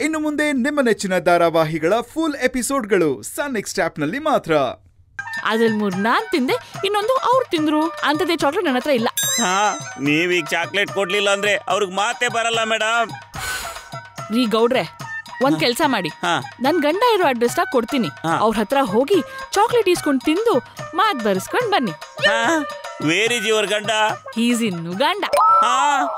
ಇನ್ನು ಮುಂದೆ ನಿಮ್ಮ ನೆಚ್ಚಿನ ಧಾರಾವಾಹಿಗಳ ಫುಲ್ ಎಪಿಸೋಡ್ಗಳು ಸನ್ ನೆಕ್ಸ್ಟ್ ಆಪ್ನಲ್ಲಿ ಮಾತ್ರ ಅದ್ರಲ್ಲಿ ಮೂರ್ ನಾನ್ ತಿಂದೆ ಇನ್ನೊಂದು ಅವ್ರು ತಿಂದ್ರು ಅಂತದೇ ಚಾಕ್ಲೇಟ್ ನನ್ನ ಹತ್ರ ಇಲ್ಲ ಹಾ ನೀವೀಗ ಚಾಕ್ಲೇಟ್ ಕೊಡ್ಲಿಲ್ಲ ಅಂದ್ರೆ ಅವ್ರಿಗೆ ಮಾತೇ ಬರಲ್ಲ ಮೇಡಮ್ ರೀ ಗೌಡ್ರೆ ಒಂದ್ ಕೆಲ್ಸ ಮಾಡಿ ಹಾ ನನ್ ಗಂಡ ಇರೋ ಅಡ್ರೆಸ್ ಕೊಡ್ತೀನಿ ಹಾ. ಅವ್ರ ಹತ್ರ ಹೋಗಿ ಚಾಕ್ಲೇಟ್ ಇಸ್ಕೊಂಡ್ ತಿಂದು ಮಾತ್ ಬರ್ಸ್ಕೊಂಡ್ ಬನ್ನಿ ಹಾ ವೇರ್ ಇಸ್ ಯುವರ್ ಗಂಡ ಈಸ್ ಇನ್ನು ಗಂಡ ಹಾ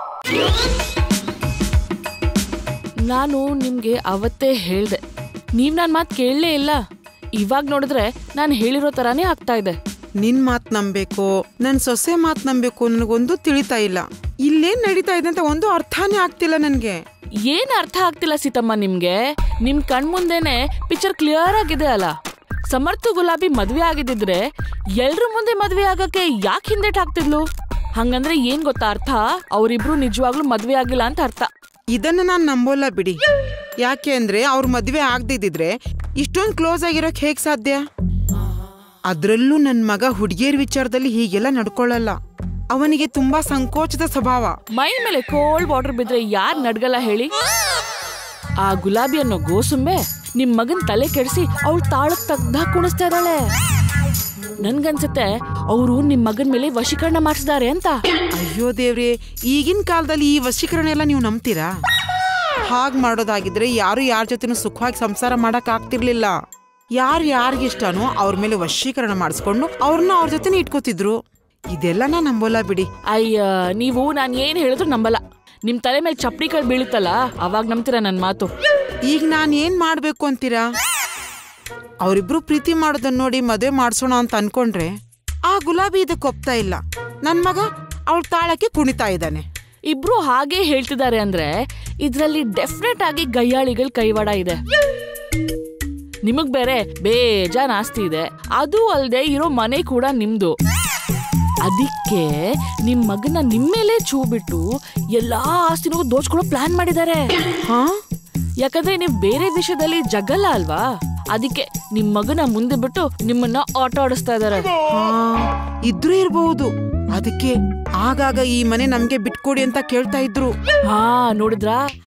ನಾನು ನಿಮ್ಗೆ ಅವತ್ತೇ ಹೇಳ್ದೆ ನೀವ್ ನನ್ ಮಾತ್ ಕೇಳಲೇ ಇಲ್ಲ ಇವಾಗ ನೋಡಿದ್ರೆ ನಾನು ಹೇಳಿರೋ ತರಾನೇ ಆಗ್ತಾ ಇದೆ ನಿನ್ ಮಾತ್ ನಂಬೇಕು ನನ್ ಸೊಸೆ ಮಾತ್ ನಂಬೇಕು ನನಗೊಂದು ತಿಳಿತಾ ಇಲ್ಲ ಇಲ್ಲೇನ್ ನಡೀತಾ ಇದೆ ಅಂತ ಒಂದು ಅರ್ಥನೇ ಆಗ್ತಿಲ್ಲ ನನ್ಗೆ ಏನ್ ಅರ್ಥ ಆಗ್ತಿಲ್ಲ ಸೀತಮ್ಮ ನಿಮ್ಗೆ ನಿಮ್ ಕಣ್ಮುಂದೆನೆ ಪಿಕ್ಚರ್ ಕ್ಲಿಯರ್ ಆಗಿದೆ ಅಲ್ಲ ಸಮರ್ಥ ಗುಲಾಬಿ ಮದ್ವೆ ಆಗಿದ್ದಿದ್ರೆ ಎಲ್ರ ಮುಂದೆ ಮದ್ವೆ ಆಗಕ್ಕೆ ಯಾಕೆ ಹಿಂದೇಟ್ ಹಾಕ್ತಿದ್ಲು ಹಂಗಂದ್ರೆ ಏನ್ ಗೊತ್ತಾ ಅರ್ಥ ಅವ್ರಿಬ್ರು ನಿಜವಾಗ್ಲೂ ಮದ್ವೆ ಆಗಿಲ್ಲ ಅಂತ ಅರ್ಥ ಇದನ್ನ ನಾನ್ ನಂಬೋಲ್ಲ ಬಿಡಿ ಯಾಕೆ ಅಂದ್ರೆ ಅವ್ರ ಮದ್ವೆ ಆಗ್ದಿದ್ರೆ ಇಷ್ಟೊಂದ್ ಕ್ಲೋಸ್ ಆಗಿರೋಕ್ ಹೇಗ್ ಸಾಧ್ಯ ಅದ್ರಲ್ಲೂ ನನ್ ಮಗ ಹುಡುಗಿಯರ್ ವಿಚಾರದಲ್ಲಿ ಹೀಗೆಲ್ಲ ನಡ್ಕೊಳ್ಳಲ್ಲ ಅವನಿಗೆ ತುಂಬಾ ಸಂಕೋಚದ ಸ್ವಭಾವ ಮೈ ಮೇಲೆ ಕೋಲ್ಡ್ ವಾಟರ್ ಬಿದ್ರೆ ಯಾರ್ ನಡ್ಗಲ್ಲ ಹೇಳಿ ಆ ಗುಲಾಬಿ ಅನ್ನೋ ಗೋಸುಂಬೆ ನಿಮ್ ಮಗನ್ ತಲೆ ಕೆಡಿಸಿ ಅವಳು ತಾಳಕ್ ತಗ್ದ ಕುಣಿಸ್ತಾ ಇದ್ದಾಳೆ ನನ್ಗನ್ಸತ್ತೆ ಅವರು ನಿಮ್ ಮಗನ್ ಮೇಲೆ ವಶೀಕರಣ ಮಾಡಿಸಿದಾರೆ ಅಂತ ಅಯ್ಯೋ ದೇವ್ರೆ ಈಗಿನ ಕಾಲದಲ್ಲಿ ಈ ವಶೀಕರಣ ಎಲ್ಲ ನೀವು ನಂಬ್ತೀರಾ ಹಾಗ್ ಮಾಡೋದಾಗಿದ್ರೆ ಯಾರು ಯಾರ ಜೊತೆನೂ ಸುಖವಾಗಿ ಸಂಸಾರ ಮಾಡಕ್ ಆಗ್ತಿರ್ಲಿಲ್ಲ ಯಾರು ಯಾರಿಗಿಷ್ಟನೋ ಅವ್ರ ಮೇಲೆ ವಶೀಕರಣ ಮಾಡಿಸ್ಕೊಂಡು ಅವ್ರನ್ನ ಅವ್ರ ಜೊತೆನೇ ಇಟ್ಕೋತಿದ್ರು ಇದೆಲ್ಲ ನಾ ನಂಬೋಲ್ಲ ಬಿಡಿ ಅಯ್ಯ ನೀವು ನಾನ್ ಏನ್ ಹೇಳಿದ್ರು ನಂಬಲ್ಲ ನಿಮ್ ತಲೆ ಮೇಲೆ ಚಪ್ಪಡಿ ಕಳ್ ಬೀಳುತ್ತಲ್ಲ ಅವಾಗ ನಂಬ್ತೀರಾ ನನ್ ಮಾತು ಈಗ ನಾನ್ ಏನ್ ಮಾಡ್ಬೇಕು ಅಂತೀರಾ ಅವರಿಬ್ರು ಪ್ರೀತಿ ಮಾಡೋದನ್ನ ನೋಡಿ ಮದುವೆ ಮಾಡ್ಸೋಣ ಅಂತ ಅನ್ಕೊಂಡ್ರೆ ಆ ಗುಲಾಬಿ ಇದಕ್ಕೆ ಒಪ್ತಾ ಇಲ್ಲ ನನ್ ಮಗ ಅವಳ ತಾಳಕ್ಕೆ ಕುಣಿತಾ ಇದ್ದಾನೆ ಇಬ್ರು ಹಾಗೆ ಹೇಳ್ತಿದ್ದಾರೆ ಅಂದ್ರೆ ಇದ್ರಲ್ಲಿ ಡೆಫಿನೆಟ್ ಆಗಿ ಗಯ್ಯಾಳಿಗಳ ಕೈವಾಡ ಇದೆ ನಿಮಗ್ ಬೇರೆ ಬೇಜಾನ್ ಆಸ್ತಿ ಇದೆ ಅದು ಅಲ್ದೆ ಇರೋ ಮನೆ ಕೂಡ ನಿಮ್ದು ಅದಕ್ಕೆ ನಿಮ್ ಮಗನ ನಿಮ್ಮೇಲೆ ಚೂ ಬಿಟ್ಟು ಎಲ್ಲಾ ಆಸ್ತಿನೂ ದೋಚ್ಕೊಳ್ಳೋ ಪ್ಲಾನ್ ಮಾಡಿದ್ದಾರೆ ಹಾ ಯಾಕಂದ್ರೆ ನೀವ್ ಬೇರೆ ವಿಷಯದಲ್ಲಿ ಜಗ್ಗಲ್ಲ ಅಲ್ವಾ ಅದಕ್ಕೆ ನಿಮ್ ಮಗನ ಮುಂದೆ ಬಿಟ್ಟು ನಿಮ್ಮನ್ನ ಆಟ ಆಡಿಸ್ತಾ ಇದಾರೆ ಹಾ ಇದ್ರೂ ಇರ್ಬಹುದು ಅದಕ್ಕೆ ಆಗಾಗ ಈ ಮನೆ ನಮ್ಗೆ ಬಿಟ್ಕೊಡಿ ಅಂತ ಕೇಳ್ತಾ ಇದ್ರು ಹಾ ನೋಡಿದ್ರಾ